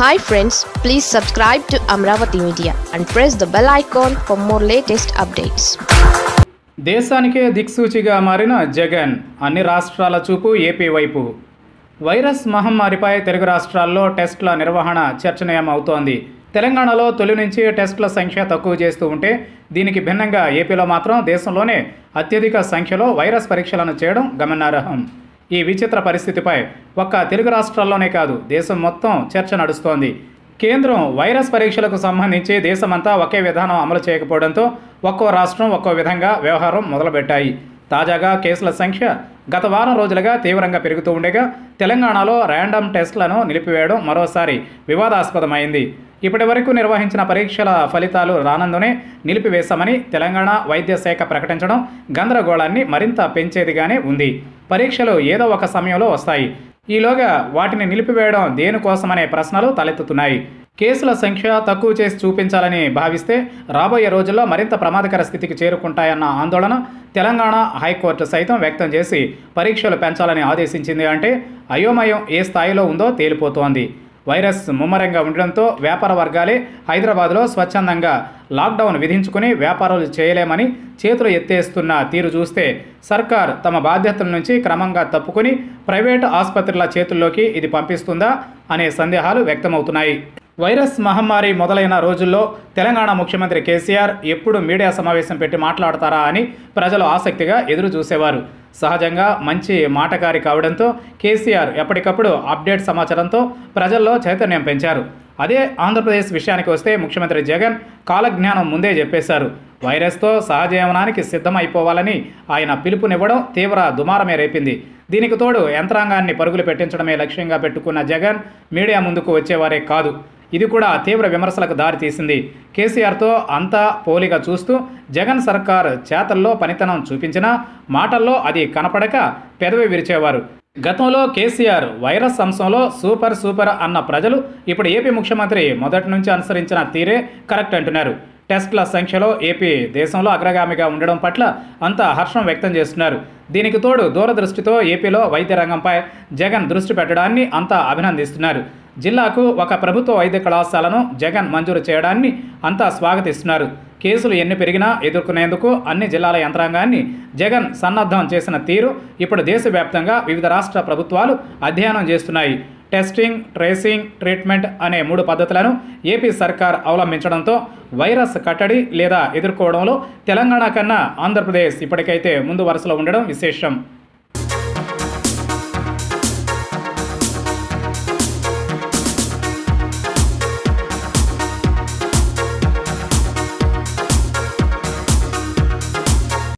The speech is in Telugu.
hi friends please subscribe to Amaravati media and press the bell icon for more latest updates దేశానికే దిక్సూచిగా మారిన జగన్ అన్ని రాష్ట్రాల చూపు ఏపీ వైపు వైరస్ మహమ్మారిపై తెలుగు రాష్ట్రాల్లో టెస్టుల నిర్వహణ చర్చనీయం అవుతోంది తెలంగాణలో తొలి నుంచి టెస్టుల సంఖ్య తక్కువ చేస్తూ ఉంటే దీనికి భిన్నంగా ఏపీలో మాత్రం దేశంలోనే అత్యధిక సంఖ్యలో వైరస్ పరీక్షలను చేయడం గమనార్హం ఈ విచిత్ర పరిస్థితిపై ఒక్క తెలుగు రాష్ట్రాల్లోనే కాదు దేశం మొత్తం చర్చ నడుస్తోంది కేంద్రం వైరస్ పరీక్షలకు సంబంధించి దేశమంతా ఒకే విధానం అమలు చేయకపోవడంతో ఒక్కో రాష్ట్రం ఒక్కో విధంగా వ్యవహారం మొదలుపెట్టాయి తాజాగా కేసుల సంఖ్య గత వారం రోజులుగా తీవ్రంగా పెరుగుతూ ఉండగా తెలంగాణలో ర్యాండమ్ టెస్టులను నిలిపివేయడం మరోసారి వివాదాస్పదమైంది ఇప్పటి వరకు నిర్వహించిన పరీక్షల ఫలితాలు రానందునే నిలిపివేశామని తెలంగాణ వైద్య శాఖ ప్రకటించడం గందరగోళాన్ని మరింత పెంచేదిగానే ఉంది పరీక్షలు ఏదో ఒక సమయంలో వస్తాయి ఈలోగా వాటిని నిలిపివేయడం దేనికోసమనే ప్రశ్నలు తలెత్తుతున్నాయి కేసుల సంఖ్య తక్కువ చేసి చూపించాలని భావిస్తే రాబోయే రోజుల్లో మరింత ప్రమాదకర స్థితికి చేరుకుంటాయన్న ఆందోళన తెలంగాణ హైకోర్టు సైతం వ్యక్తం చేసి పరీక్షలు పెంచాలని ఆదేశించింది అంటే అయోమయం ఏ స్థాయిలో ఉందో తేలిపోతోంది వైరస్ ముమ్మరంగా ఉండడంతో వ్యాపార వర్గాలే హైదరాబాద్లో స్వచ్ఛందంగా లాక్డౌన్ విధించుకుని వ్యాపారాలు చేయలేమని చేతులు ఎత్తేస్తున్న తీరు చూస్తే సర్కార్ తమ బాధ్యతల నుంచి క్రమంగా తప్పుకొని ప్రైవేటు ఆసుపత్రుల చేతుల్లోకి ఇది పంపిస్తుందా అనే సందేహాలు వ్యక్తమవుతున్నాయి వైరస్ మహమ్మారి మొదలైన రోజుల్లో తెలంగాణ ముఖ్యమంత్రి కేసీఆర్ ఎప్పుడు మీడియా సమావేశం పెట్టి మాట్లాడతారా అని ప్రజలు ఆసక్తిగా ఎదురు చూసేవారు సహజంగా మంచి మాటకారి కావడంతో కేసీఆర్ ఎప్పటికప్పుడు అప్డేట్ సమాచారంతో ప్రజల్లో చైతన్యం పెంచారు అదే ఆంధ్రప్రదేశ్ విషయానికి వస్తే ముఖ్యమంత్రి జగన్ కాలజ్ఞానం ముందే చెప్పేశారు వైరస్తో సహజీవనానికి సిద్ధమైపోవాలని ఆయన పిలుపునివ్వడం తీవ్ర దుమారమే రేపింది దీనికి తోడు యంత్రాంగాన్ని పరుగులు పెట్టించడమే లక్ష్యంగా పెట్టుకున్న జగన్ మీడియా ముందుకు వచ్చేవారే కాదు ఇది కూడా తీవ్ర విమర్శలకు దారితీసింది కేసీఆర్తో అంతా పోలిగా చూస్తూ జగన్ సర్కార్ చేతల్లో పనితనం చూపించినా మాటల్లో అది కనపడక పెదవి విరిచేవారు గతంలో కేసీఆర్ వైరస్ అంశంలో సూపర్ సూపర్ అన్న ప్రజలు ఇప్పుడు ఏపీ ముఖ్యమంత్రి మొదటి నుంచి అనుసరించిన తీరే కరెక్ట్ అంటున్నారు టెస్టుల సంఖ్యలో ఏపీ దేశంలో అగ్రగామిగా ఉండడం పట్ల అంతా హర్షం వ్యక్తం చేస్తున్నారు దీనికి తోడు దూరదృష్టితో ఏపీలో వైద్య రంగంపై జగన్ దృష్టి పెట్టడాన్ని అంతా అభినందిస్తున్నారు జిల్లాకు ఒక ప్రభుత్వ వైద్య కళాశాలను జగన్ మంజూరు చేయడాన్ని అంతా స్వాగతిస్తున్నారు కేసులు ఎన్ని పెరిగినా ఎదుర్కొనేందుకు అన్ని జిల్లాల యంత్రాంగాన్ని జగన్ సన్నద్ధం చేసిన తీరు ఇప్పుడు దేశవ్యాప్తంగా వివిధ రాష్ట్ర ప్రభుత్వాలు అధ్యయనం చేస్తున్నాయి టెస్టింగ్ ట్రేసింగ్ ట్రీట్మెంట్ అనే మూడు పద్ధతులను ఏపీ సర్కార్ అవలంబించడంతో వైరస్ కట్టడి లేదా ఎదుర్కోవడంలో తెలంగాణ కన్నా ఆంధ్రప్రదేశ్ ఇప్పటికైతే ముందు వరుసలో ఉండడం విశేషం